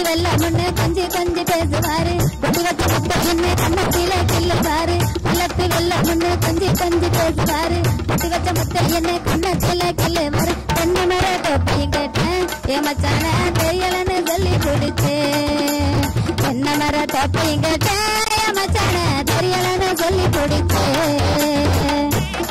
வெள்ளம்னு கொஞ்சி கொஞ்சி பேசுவாரு கொடி வச்ச முட்டை என்ன கண்ணத்தில கிள்ளுவாரு பள்ளத்து வெள்ளம்னு கொஞ்சி கொஞ்சி பேசுவாரு கொடி வச்ச முட்டை என்ன கண்ணத்தில கிள்ளுவாரு தென்னை மர தொப்பியும் கேட்டேன் ஏ மச்சான தெரியலன்னு சொல்லி பிடிச்சேன் தென்னை மர தொப்பியும் கேட்டேன் ஏ மச்சான தெரியலன்னு சொல்லி பிடிச்சேன்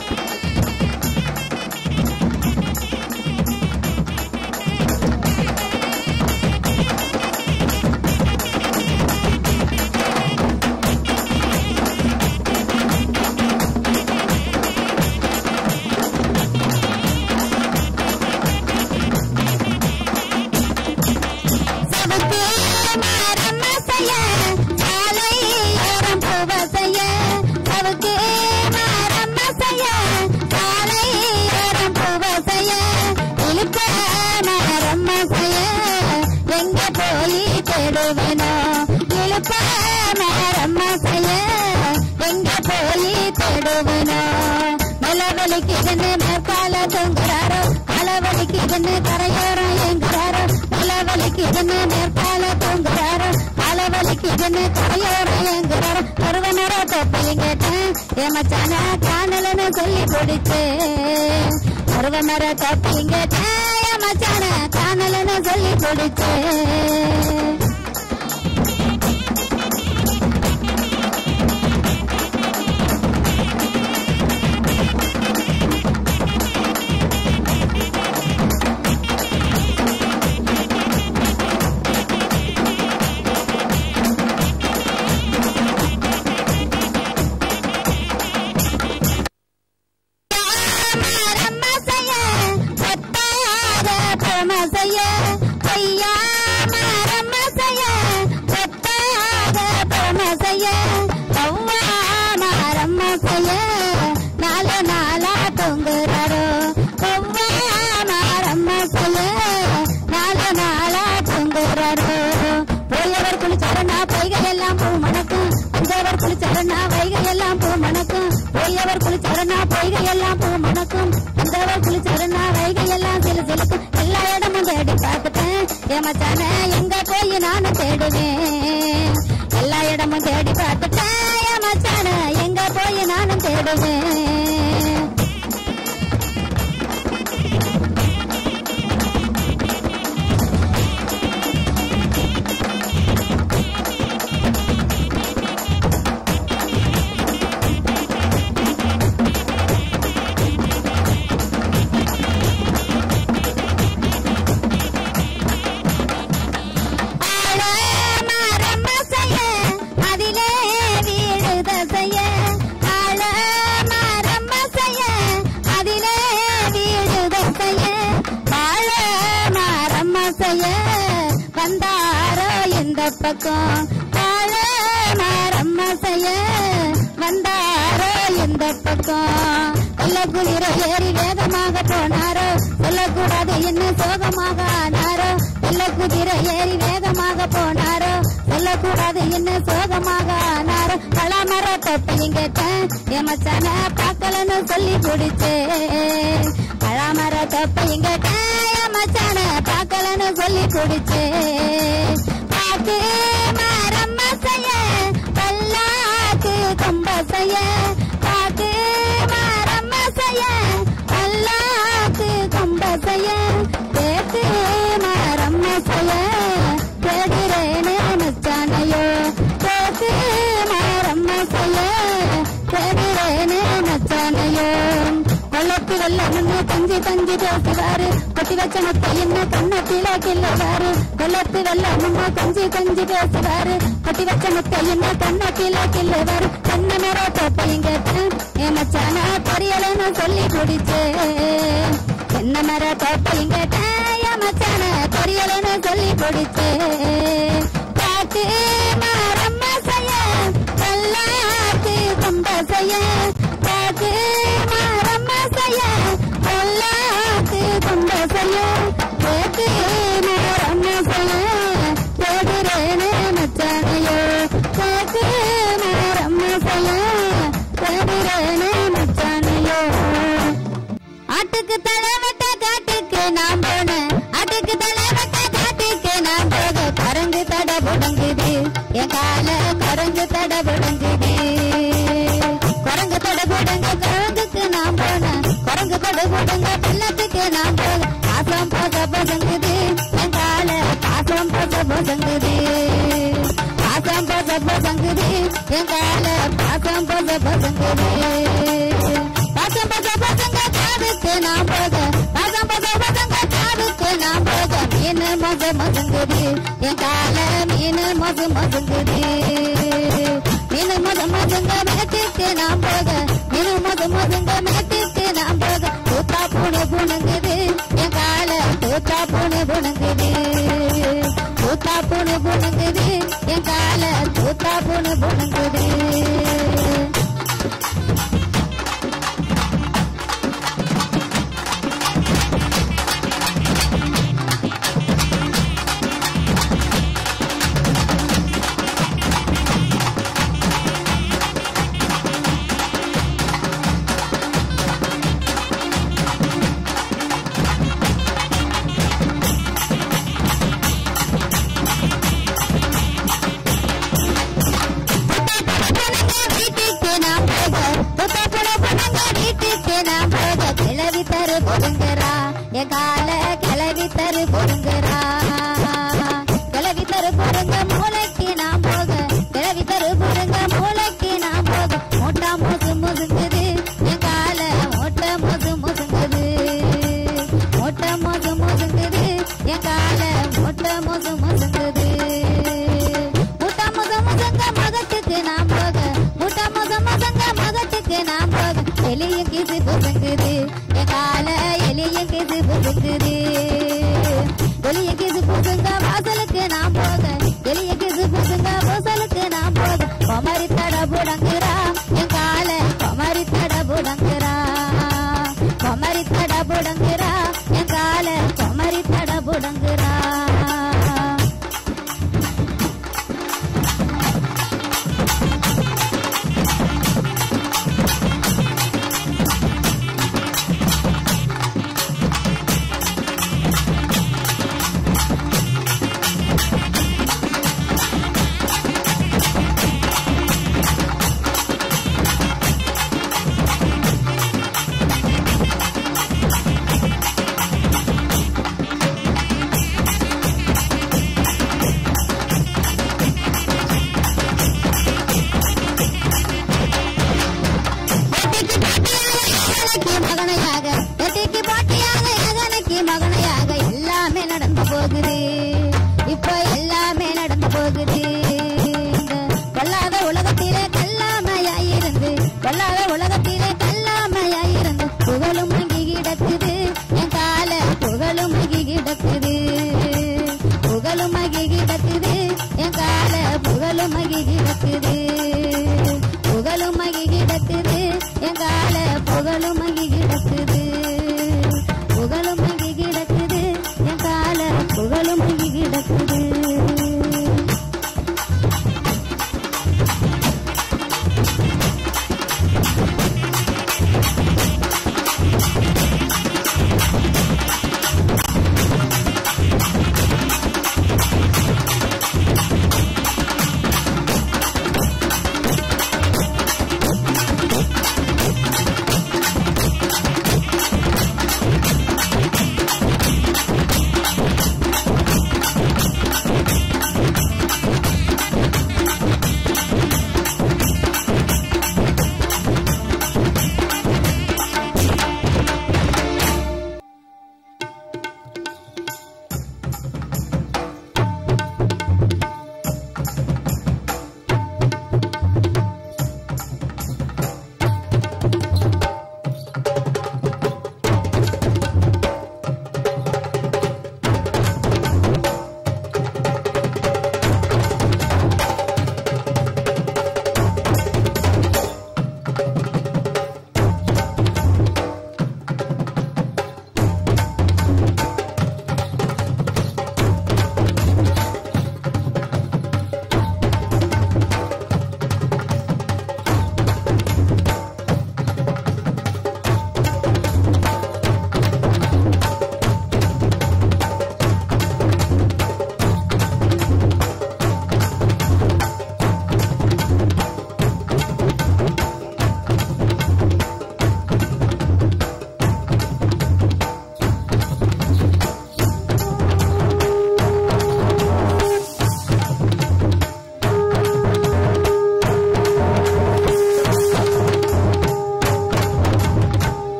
சவுக்கு மரம் அசைய, சாலை ஓரம் பூவசைய. சவுக்கு மரம் அசைய, சாலை ஓரம் பூவசைய. இழுக்க மரம் அசைய, எங்க போய் தேடுவேனோ இழுக்க மரம் அசைய, எங்க போய் தேடுவேனோ நிலவலிக்குதுன்னு மேற்கால தொங்குறாரோ அளவலிக்குதுன்னு கரையோரம் எங்குறாரோ நிலவலிக்குதுன்னு மேற்கால தொங்குறாரோ அளவலிக்குதுன்னு கரையோரம் எங்குறாரோ பருவனரோ தொப்பையும் கேட்டேன் ஏமச்சான காணலன்னு சொல்லி பிடிச்சேன் பருவமர தொப்பையும் கேட்டேன் ஏமச்சான காணலன்னு சொல்லி பிடிச்சேன் மரமசைய, கொத்தாத பழமசைய, ஐயா மரமசைய, கொத்தாத பழமசைய, ஒவ்வா மரமசைய, நாலு நாளா தொங்குறாரோ ஒவ்வா மரமசைய, நாலு நாளா தொங்குறாரோ போயவர் குளிச்சாரனா பொய்கை எல்லாம் பூ மணக்கும் வந்தவர் குளிச்சாரனா வைகை எல்லாம் பூ மணக்கும் போயவர் குளிச்சாரனா பொய்கை எல்லாம் பூ மணக்கும் வந்தவர் குளிச்சாரனா வைகை எல்லாம் சிலு சிலுக்கும் எல்லா இடமும் தேடி பார்த்துட்டேன் ஏமாச்சான எங்க போய் நானும் தேடுவேன் எல்லா இடமும் தேடி பார்த்துட்டேன் ஏமாச்சான எங்க போய் நானும் தேடுவேன் ஆழ மரமசைய, அதிலே வீழுதசைய. ஆழ மரமசைய, அதிலே வீழுதசைய. வாழ மரமசைய, வந்தாரோ இந்த பக்கம் வாழ மரமசைய, வந்தாரோ இந்த பக்கம் கொல்ல குளிர ஏறி வேகமாக போனாரோ சொல்லக்கூடாது என்ன சோகமாக ஆனாரோ வெள்ள குதிரை ஏறி வேகமாக போனாரோ சொல்லக்கூடாது என்ன சோகமாக ஆனாரோ பழமர தொப்பையும் கேட்டேன் ஏமச்சான பார்க்கலன்னு சொல்லி பிடிச்சேன் பழமர தொப்பையும் கேட்டேன் ஏமச்சான பார்க்கலன்னு சொல்லி பிடிச்சேன் பாக்கு மரம் மசைய பல்லாக்கு கொம்பசைய பாக்கு மரம் மசைய பல்லாக்கு கொம்பசைய தேக்கு மரம் மசைய தேடுறேனே மச்சானையோ தேக்கு மரம் மசைய தேடுறேனே மச்சானையோ கொள்ளத்து வெள்ளம்னு தஞ்சி தஞ்சி பேசுவாரு கொட்டி வச்ச முட்டை என்ன கண்ணத்தில கிள்ளுவாரு கொள்ளத்து வெள்ளம்னு கஞ்சி கஞ்சி பேசுவாரு கொட்டி வச்ச முட்டை என்ன கண்ணத்தில கிள்ளுவாரு கண்ண மேல தோப்பையும் கேட்டேன் என் மச்சான தெரியலன்னு சொல்லி பிடிச்சேன் என்ன மர தோப்பையும் கேட்டேன் என் மச்சான தெரியலன்னு சொல்லி பிடிச்சேன் பாக்கு மரம் மசைய பல்லாக்கு கொம்பசைய பாக்கு மரம் மசைய பல்லாக்கு கொம்பசைய கேக்கு மரம் மசைய தேடுறேனே மச்சானையோ கேக்கு மரம் மசைய தேடுறேனே மச்சானையோ ஆட்டுக்கு தலை வெட்ட காட்டுக்கு நான் போனேன் ஆட்டுக்கு தலை வெட்ட காட்டுக்கு நான் போக பறந்து படு போடுங்க பள்ளத்துக்கு நான் போக பாசம் பாச பசங்குது என் கால பாசம் பாச பசங்குது பாசம் பாச பசங்குது என் கால பாசம் பாச பசங்குது பாசம் பாச பசங்க காதுக்கு நான் போக பாசம் பாச பசங்க காதுக்கு நான் போக மீன் மச மசங்குது என் கால மீன் மச மசங்குது மீன் மச மசங்க மேட்டுக்கு நான் போக மீன் மச மசங்க மேட்டுக்கு நான் போக தூத்தா பூனை புணுங்குது என் கால தூத்தா பூனை புணுங்குது தூத்தா பூனை புணுங்குது என் கால தூத்தா பூனை புணுங்குது வீட்டுக்கு நான் போக புத்தப்பட பொண்ணுங்க வீட்டுக்கு நான் போக கிளவி தரு பொருங்குறா என் கால கிளவி தரு பொருங்குறா கிளவி தரு பொருங்க மூளைக்கு நான் போக கிளவி தரு பொருங்க மூளைக்கு நான் போக மூட்டா மோசு முசுங்குது என் கால மூட்டை மோசு முசுங்குது மூட்டை மோசு முசுங்குது என் கால மூட்டை மோசு முசுங்குது முட்டா முத முசங்க மகத்துக்கு நான் போக முட்டா முத முசங்க மகத்துக்கு நான் போக எலிய கிசு புசுங்குது என் கால எலிய கிசு புசுங்குது எலிய கிசு புசுங்க வாசலுக்கு நான் போக எலிய கிசு புசுங்க வாசலுக்கு நான் போக கொமரி தட புடங்குறா என் கால கொமரி தட புடங்குறா கொமரி தட புடங்குறா என் கால கொமரி தட புடங்குறா வெட்டிக்கு மகனையாக வெட்டிக்கு போட்டியாக எகனுக்கு மகனையாக எல்லாமே நடந்து போகுது இப்ப எல்லாமே நடந்து போகுது இந்த கொல்லாத உலகத்திலே கல்லாமையாயிருந்து கொல்லாத உலகத்திலே கல்லாமையாயிருந்து புகழும் மங்கி கிடக்குது என் கால புகழும் மங்கி கிடக்குது புகழும் மங்கி கிடக்குது என் கால புகழும் மங்கி கிடக்குது புகழும் மகி கிடக்குது என் கால புகழும் மகி கிடக்குது புகழும் மகி கிடக்குது என் கால புகழும் மகி கிடக்குது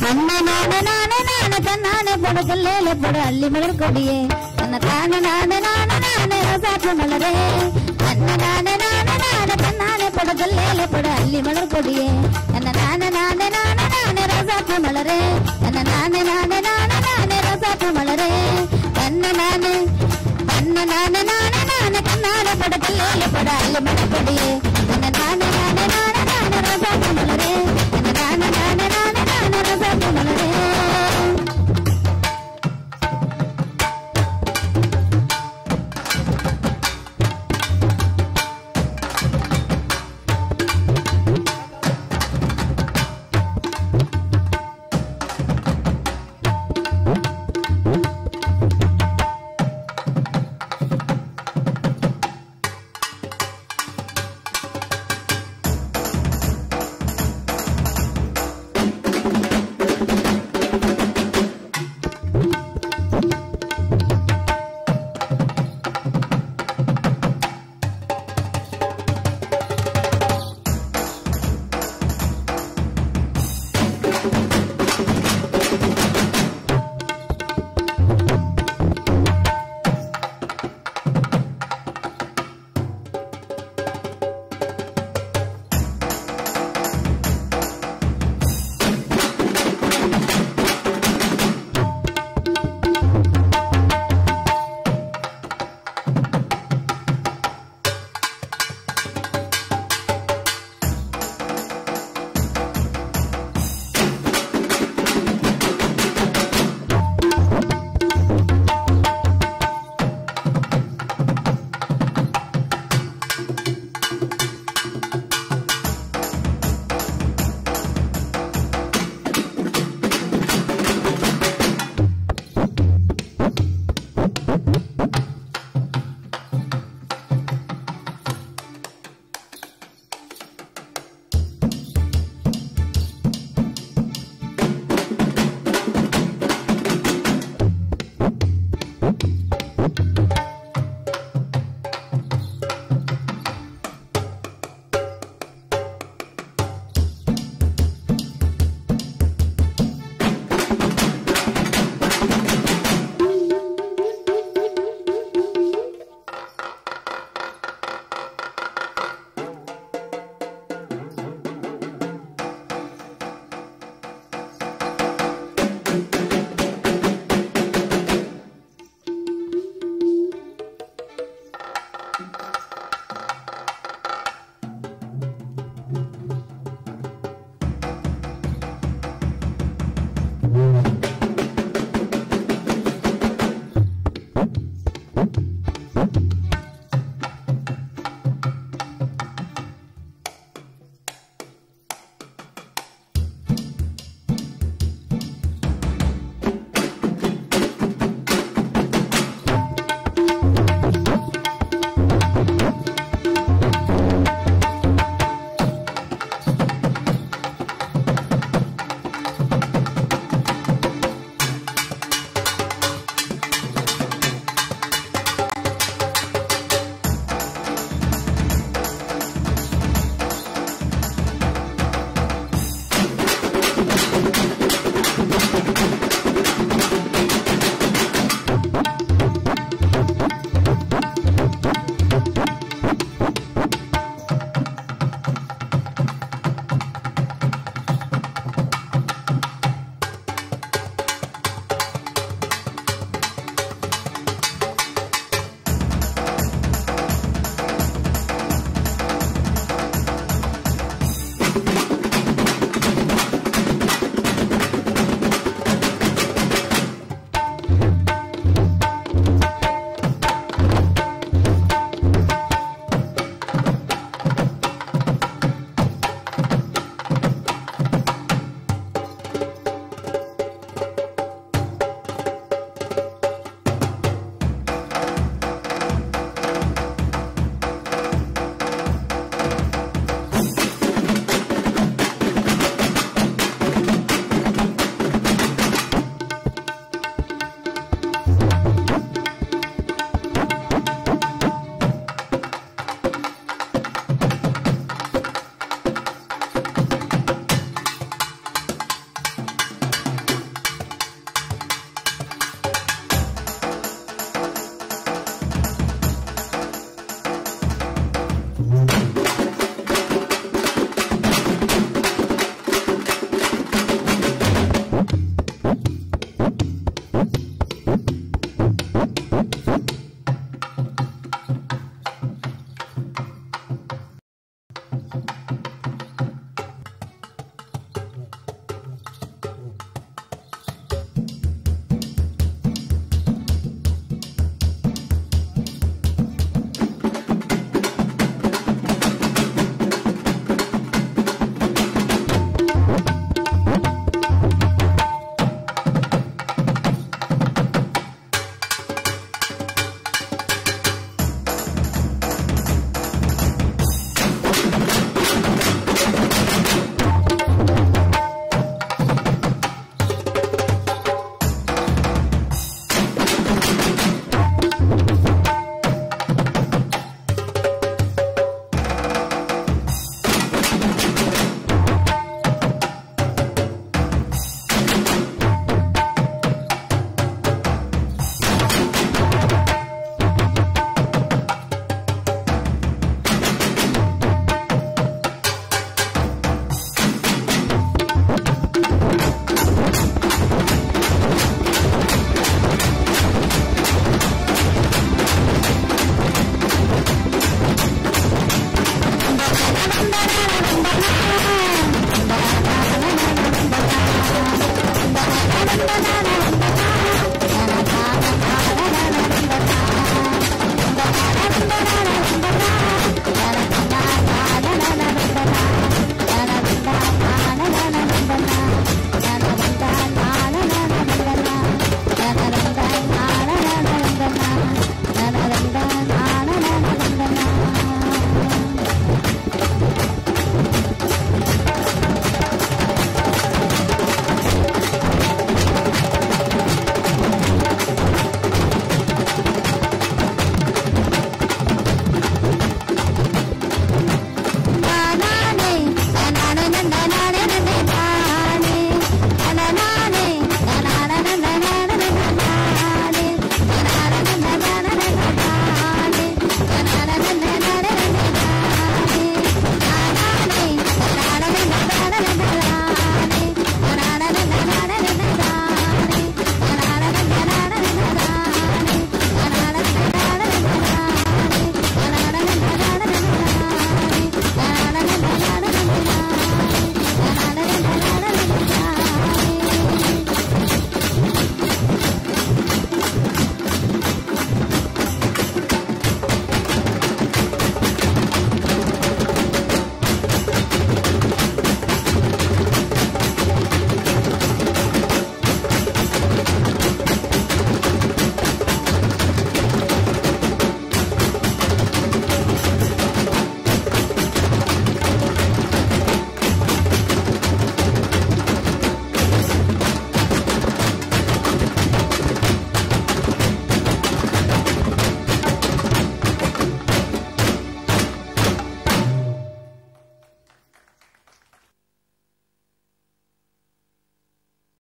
தன்னை நானே நானே நானே தன்னானே போட சொல்லேல போட அள்ளி மலர் கொடியே தன்னை தானே நானே நானே நானே ரசாப்பு மலரே தன்னை நானே நானே நானே தன்னானே போட சொல்லேல போட அள்ளி மலர் கொடியே தன்னை நானே நானே நானே நானே ரசாப்பு மலரே தன்னை நானே நானே நானே நானே ரசாப்பு மலரே தன்னை நானே தன்னை நானே நானே நானே தன்னானே போட சொல்லேல போட அள்ளி மலர் கொடியே தன்னை நானே நானே நானே நானே ரசாப்பு மலரே தன்னை நானே நானே நானே நானே ரசாப்பு மலரே